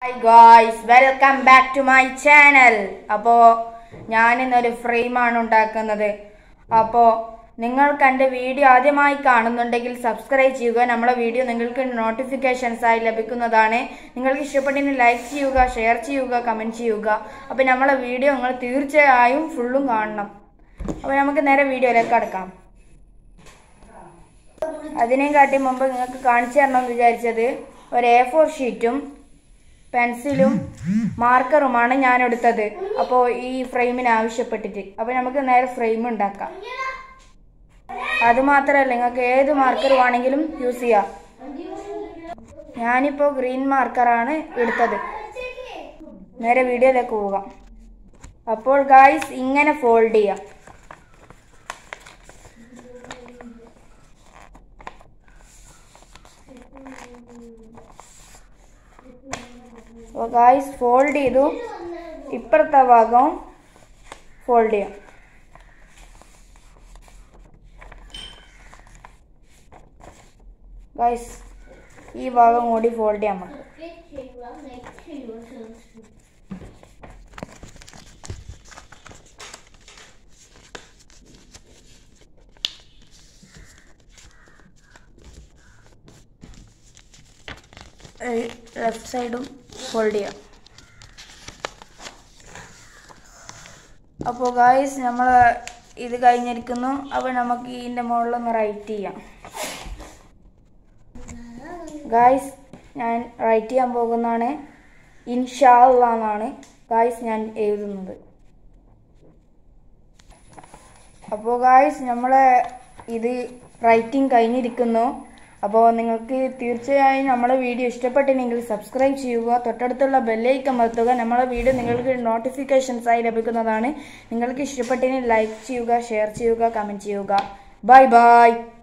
hi guys welcome back to my channel അപ്പോൾ ഞാൻ ഇന്നൊരു ഫ്രെയിമാണ് ഉണ്ടാക്കുന്നത് അപ്പോൾ നിങ്ങൾക്ക് എൻ്റെ വീഡിയോ ആദ്യമായി കാണുന്നുണ്ടെങ്കിൽ സബ്സ്ക്രൈബ് ചെയ്യുക നമ്മളെ വീഡിയോ നിങ്ങൾക്ക് നോട്ടിഫിക്കേഷൻസ് ആയി ലഭിക്കുന്നതാണ് നിങ്ങൾക്ക് ഇഷ്ടപ്പെട്ടെങ്കിൽ ലൈക്ക് ചെയ്യുക ഷെയർ ചെയ്യുക കമൻറ്റ് ചെയ്യുക അപ്പോൾ നമ്മളെ വീഡിയോ നിങ്ങൾ തീർച്ചയായും ഫുള്ളും കാണണം അപ്പോൾ നമുക്ക് നേരെ വീഡിയോയിലേക്ക് കടക്കാം അതിനെയും കാട്ടി മുമ്പ് നിങ്ങൾക്ക് കാണിച്ചു തരണമെന്ന് വിചാരിച്ചത് ഒരു എ ഫോർ ഷീറ്റും പെൻസിലും മാർക്കറുമാണ് ഞാൻ എടുത്തത് അപ്പോൾ ഈ ഫ്രെയിമിന് ആവശ്യപ്പെട്ടിട്ട് അപ്പോൾ നമുക്ക് നേരെ ഫ്രെയിം ഉണ്ടാക്കാം അത് മാത്രമല്ല നിങ്ങൾക്ക് ഏത് മാർക്കർ വേണമെങ്കിലും യൂസ് ചെയ്യാം ഞാനിപ്പോൾ ഗ്രീൻ മാർക്കറാണ് എടുത്തത് നേരെ വീഡിയോയിലേക്ക് പോകാം അപ്പോൾ ഗായ്സ് ഇങ്ങനെ ഫോൾഡ് ചെയ്യാം അപ്പോൾ ഗായ്സ് ഫോൾഡ് ചെയ്തു ഇപ്പുറത്തെ ഭാഗം ഫോൾഡ് ചെയ്യാം ഗായ്സ് ഈ ഭാഗം കൂടി ഫോൾഡ് ചെയ്യാം നമുക്ക് ലെഫ്റ്റ് സൈഡും ഫോൾഡ് ചെയ്യാം അപ്പോൾ ഗായ്സ് നമ്മൾ ഇത് കഴിഞ്ഞിരിക്കുന്നു അപ്പോൾ നമുക്ക് ഇതിൻ്റെ മുകളിലൊന്ന് റൈറ്റ് ചെയ്യാം ഗായ്സ് ഞാൻ റൈറ്റ് ചെയ്യാൻ പോകുന്നതാണ് ഇൻഷാല്ല എന്നാണ് ഗായ്സ് ഞാൻ എഴുതുന്നത് അപ്പോൾ ഗായ്സ് നമ്മളെ ഇത് റൈറ്റിംഗ് കഴിഞ്ഞിരിക്കുന്നു അപ്പോൾ നിങ്ങൾക്ക് തീർച്ചയായും നമ്മളെ വീഡിയോ ഇഷ്ടപ്പെട്ടില്ലെങ്കിൽ സബ്സ്ക്രൈബ് ചെയ്യുക തൊട്ടടുത്തുള്ള ബെല്ലൈക്കൻ അമർത്തുക നമ്മളെ വീഡിയോ നിങ്ങൾക്ക് നോട്ടിഫിക്കേഷൻസ് ആയി ലഭിക്കുന്നതാണ് നിങ്ങൾക്ക് ഇഷ്ടപ്പെട്ടെങ്കിൽ ലൈക്ക് ചെയ്യുക ഷെയർ ചെയ്യുക കമൻറ്റ് ചെയ്യുക ബൈ ബൈ